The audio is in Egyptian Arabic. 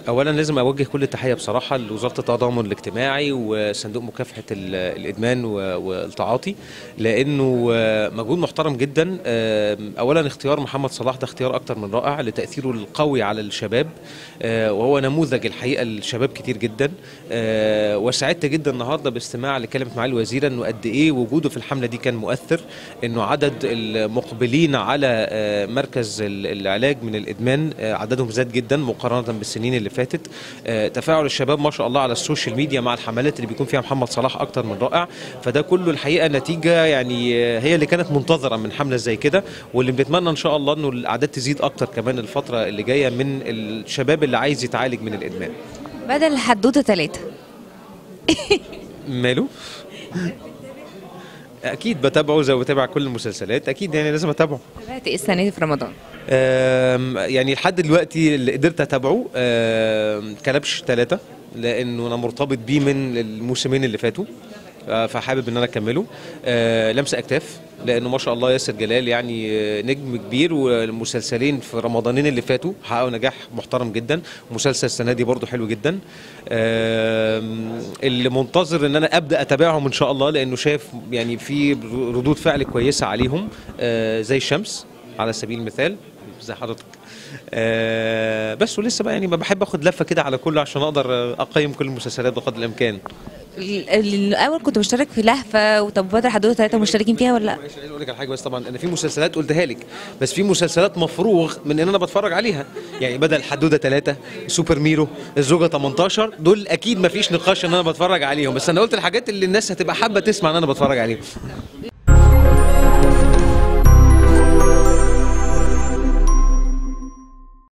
اولا لازم اوجه كل التحيه بصراحه لوزاره التضامن الاجتماعي وصندوق مكافحه ال- الادمان و- والتعاطي لانه آه، مجهود محترم جدا آه، اولا اختيار محمد صلاح ده اختيار اكتر من رائع لتاثيره القوي على الشباب آه، وهو نموذج الحقيقه للشباب كتير جدا آه، وسعدت جدا النهارده باستماع لكلمه معالي الوزيره انه قد ايه وجوده في الحمله دي كان مؤثر انه عدد المقبلين على آه، مركز ال- العلاج من الادمان آه، عددهم زاد جدا مقارنه بالسنين اللي فاتت آه، تفاعل الشباب ما شاء الله على السوشيال ميديا مع الحملات اللي بيكون فيها محمد صلاح اكتر من رائع فده كله الحقيقه نتيجه يعني آه، هي اللي كانت منتظره من حمله زي كده واللي بنتمنى ان شاء الله انه الاعداد تزيد اكتر كمان الفتره اللي جايه من الشباب اللي عايز يتعالج من الادمان بدل حدوته ثلاثة ماله اكيد بتابعه زي ما بتابع كل المسلسلات اكيد يعني لازم اتابعه تابعت ايه السنة دي في رمضان؟ أم، يعني لحد دلوقتي اللي قدرت اتابعه أم، كلبش ثلاثة لانه انا مرتبط بيه من الموسمين اللي فاتوا أه، فحابب ان انا اكمله أه، لمسه اكتاف لانه ما شاء الله ياسر جلال يعني أه، نجم كبير والمسلسلين في رمضانين اللي فاتوا حققوا نجاح محترم جدا مسلسل السنه دي برضو حلو جدا أم، اللي منتظر ان انا ابدا اتابعهم ان شاء الله لانه شايف يعني في ردود فعل كويسه عليهم أه، زي الشمس على سبيل المثال زي حضرتك آه بس ولسه بقى يعني ما بحب اخد لفه كده على كله عشان اقدر اقيم كل المسلسلات بقدر الامكان ال- الاول كنت بشترك في لهفة وطب بدل حدوته ثلاثة مشتركين فيها ولا لا؟ مش عايز اقول لك على حاجه بس طبعا انا في مسلسلات قلتها لك بس في مسلسلات مفروغ من ان انا بتفرج عليها يعني بدل حدوده ثلاثة سوبر ميرو الزوجه 18 دول اكيد ما فيش نقاش ان انا بتفرج عليهم بس انا قلت الحاجات اللي الناس هتبقى حابه تسمع ان انا بتفرج عليهم